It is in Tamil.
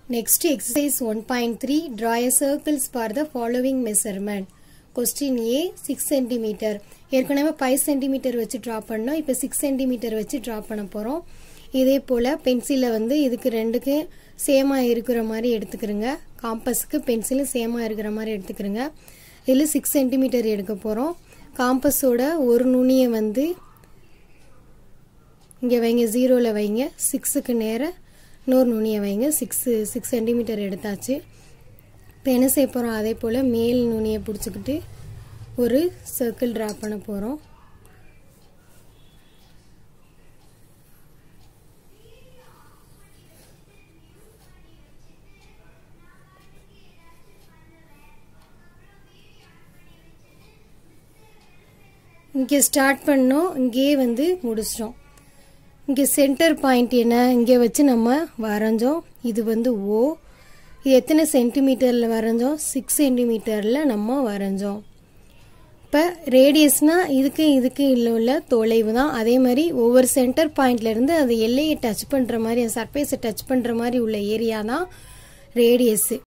Next exercise 1.3 draw a circles for the following measurement. Question A 6 cm ஏற்கனவே 5 cm வச்சு ட்ரா பண்ணோம் இப்போ 6 cm வச்சு ட்ரா பண்ண போகிறோம் இதே போல் பென்சிலை வந்து இதுக்கு ரெண்டுக்கு சேமாக இருக்கிற மாதிரி எடுத்துக்கிறோங்க காம்பஸுக்கு பென்சிலும் சேமாக இருக்கிற மாதிரி எடுத்துக்கிறோங்க இதில் சிக்ஸ் சென்டிமீட்டர் எடுக்க போகிறோம் காம்பஸோட ஒரு நுனியை வந்து இங்கே வைங்க ஜீரோவில் வைங்க சிக்ஸுக்கு நேராக இன்னொரு நுனியை வைங்க சிக்ஸு சிக்ஸ் சென்டிமீட்டர் எடுத்தாச்சு இப்போ என்ன செய்ய போகிறோம் அதே போல் மேல் நுனியை பிடிச்சிக்கிட்டு ஒரு சர்க்கிள் ட்ரா பண்ண போகிறோம் இங்கே ஸ்டார்ட் பண்ணோம் இங்கேயே வந்து முடிச்சிட்டோம் இங்கே சென்டர் பாயிண்ட் என்ன இங்கே வச்சு நம்ம வரைஞ்சோம் இது வந்து ஓ இது எத்தனை சென்டிமீட்டரில் வரைஞ்சோம் சிக்ஸ் சென்டிமீட்டரில் நம்ம வரைஞ்சோம் இப்போ ரேடியஸ்னால் இதுக்கு இதுக்கு இல்லை உள்ள தொலைவு தான் அதே மாதிரி ஒவ்வொரு சென்டர் பாயிண்ட்லேருந்து அது எல்லையை டச் பண்ணுற மாதிரி சர்ஃபேஸை டச் பண்ணுற மாதிரி உள்ள ஏரியா தான் ரேடியஸு